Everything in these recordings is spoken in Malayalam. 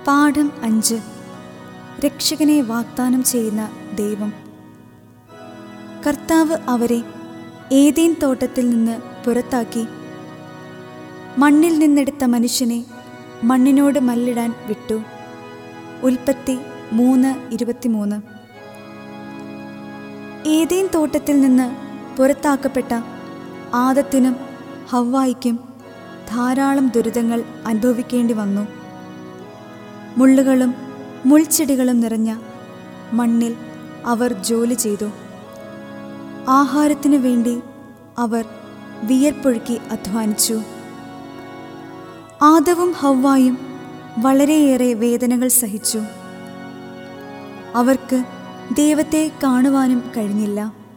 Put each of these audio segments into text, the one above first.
പാഠം അഞ്ച് രക്ഷകനെ വാഗ്ദാനം ചെയ്യുന്ന ദൈവം കർത്താവ് അവരെ ഏതേൻ തോട്ടത്തിൽ നിന്ന് പുറത്താക്കി മണ്ണിൽ നിന്നെടുത്ത മനുഷ്യനെ മണ്ണിനോട് മല്ലിടാൻ വിട്ടു ഉൽപ്പത്തി മൂന്ന് ഇരുപത്തിമൂന്ന് ഏതേൻ തോട്ടത്തിൽ നിന്ന് പുറത്താക്കപ്പെട്ട ആദത്തിനും ഹവ്വായിക്കും ധാരാളം ദുരിതങ്ങൾ അനുഭവിക്കേണ്ടി വന്നു മുള്ളുകളും മുൾച്ചെടികളും നിറഞ്ഞ മണ്ണിൽ അവർ ജോലി ചെയ്തു ആഹാരത്തിനു വേണ്ടി അവർ വിയർപ്പൊഴുക്കി അധ്വാനിച്ചു ആദവും ഹവ്വായും വളരെയേറെ വേദനകൾ സഹിച്ചു അവർക്ക് ദൈവത്തെ കാണുവാനും കഴിഞ്ഞില്ല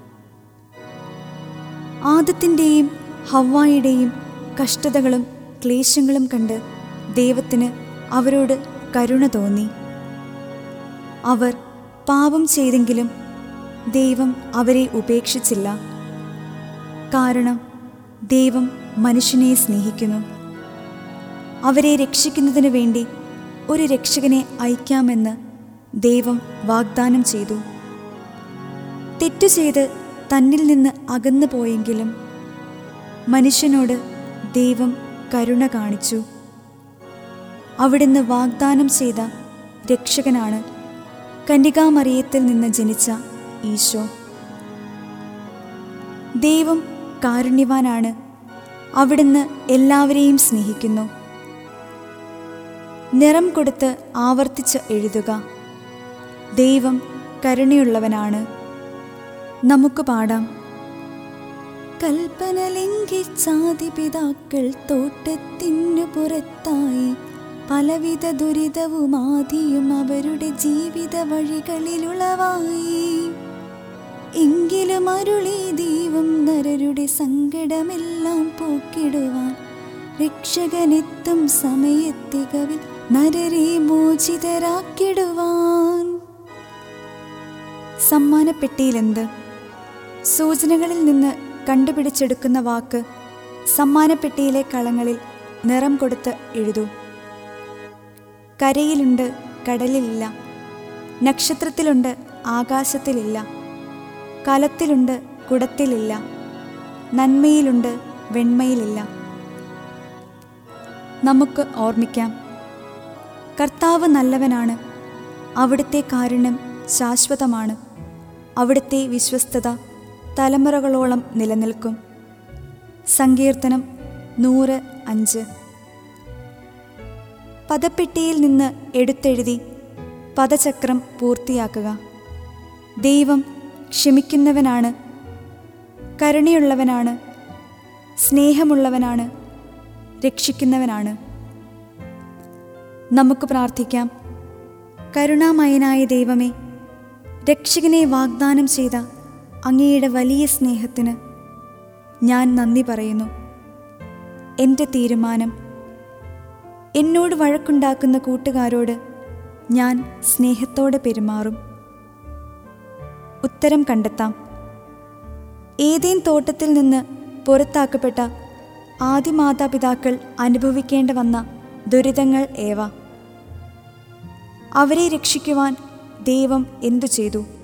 ആദത്തിൻ്റെയും ഹവ്വായുടെയും കഷ്ടതകളും ക്ലേശങ്ങളും കണ്ട് ദൈവത്തിന് അവരോട് കരുണ തോന്നി അവർ പാപം ചെയ്തെങ്കിലും ദൈവം അവരെ ഉപേക്ഷിച്ചില്ല കാരണം ദൈവം മനുഷ്യനെ സ്നേഹിക്കുന്നു അവരെ രക്ഷിക്കുന്നതിനു വേണ്ടി ഒരു രക്ഷകനെ അയക്കാമെന്ന് ദൈവം വാഗ്ദാനം ചെയ്തു തെറ്റു ചെയ്ത് തന്നിൽ നിന്ന് അകന്നു പോയെങ്കിലും മനുഷ്യനോട് ദൈവം കരുണ കാണിച്ചു അവിടുന്ന് വാഗ്ദാനം ചെയ്ത രക്ഷകനാണ് കന്യകാമറിയത്തിൽ നിന്ന് ജനിച്ച ഈശോ ദൈവം കാരുണ്യവാനാണ് അവിടുന്ന് എല്ലാവരെയും സ്നേഹിക്കുന്നു നിറം കൊടുത്ത് ആവർത്തിച്ച് എഴുതുക ദൈവം കരുണയുള്ളവനാണ് നമുക്ക് പാടാം കൽപ്പന ലംഘിച്ചാതി പിതാക്കൾ തോട്ടത്തിനു പുറത്തായി പലവിധ ദുരിതവും ആദിയും അവരുടെ ജീവിത വഴികളിലുളവായി എങ്കിലും അരുളി ദൈവം നരരുടെ സങ്കടമെല്ലാം പോക്കിടുവാൻ രക്ഷകനെത്തും സമയത്തികവിൽ നരരെ മോചിതരാക്കിടുവാൻ സമ്മാനപ്പെട്ടിയിലെന്ത് സൂചനകളിൽ നിന്ന് കണ്ടുപിടിച്ചെടുക്കുന്ന വാക്ക് സമ്മാനപ്പെട്ടിയിലെ കളങ്ങളിൽ നിറം കൊടുത്ത് എഴുതൂ കരയിലുണ്ട് കടലിലില്ല നക്ഷത്രത്തിലുണ്ട് ആകാശത്തിലില്ല കലത്തിലുണ്ട് കുടത്തിലില്ല നന്മയിലുണ്ട് വെണ്മയിലില്ല നമുക്ക് ഓർമ്മിക്കാം കർത്താവ് നല്ലവനാണ് അവിടുത്തെ കാരുണ്യം ശാശ്വതമാണ് അവിടുത്തെ വിശ്വസ്തത തലമുറകളോളം നിലനിൽക്കും സങ്കീർത്തനം നൂറ് അഞ്ച് പദപ്പെട്ടിയിൽ നിന്ന് എടുത്തെഴുതി പദചക്രം പൂർത്തിയാക്കുക ദൈവം ക്ഷമിക്കുന്നവനാണ് കരുണയുള്ളവനാണ് സ്നേഹമുള്ളവനാണ് രക്ഷിക്കുന്നവനാണ് നമുക്ക് പ്രാർത്ഥിക്കാം കരുണാമയനായ ദൈവമേ രക്ഷകനെ വാഗ്ദാനം ചെയ്ത അങ്ങയുടെ വലിയ സ്നേഹത്തിന് ഞാൻ നന്ദി പറയുന്നു എൻ്റെ തീരുമാനം എന്നോട് വഴക്കുണ്ടാക്കുന്ന കൂട്ടുകാരോട് ഞാൻ സ്നേഹത്തോടെ പെരുമാറും ഉത്തരം കണ്ടെത്താം ഏതേൻ തോട്ടത്തിൽ നിന്ന് പുറത്താക്കപ്പെട്ട ആദിമാതാപിതാക്കൾ അനുഭവിക്കേണ്ട വന്ന ദുരിതങ്ങൾ ഏവ അവരെ രക്ഷിക്കുവാൻ ദൈവം എന്തു ചെയ്തു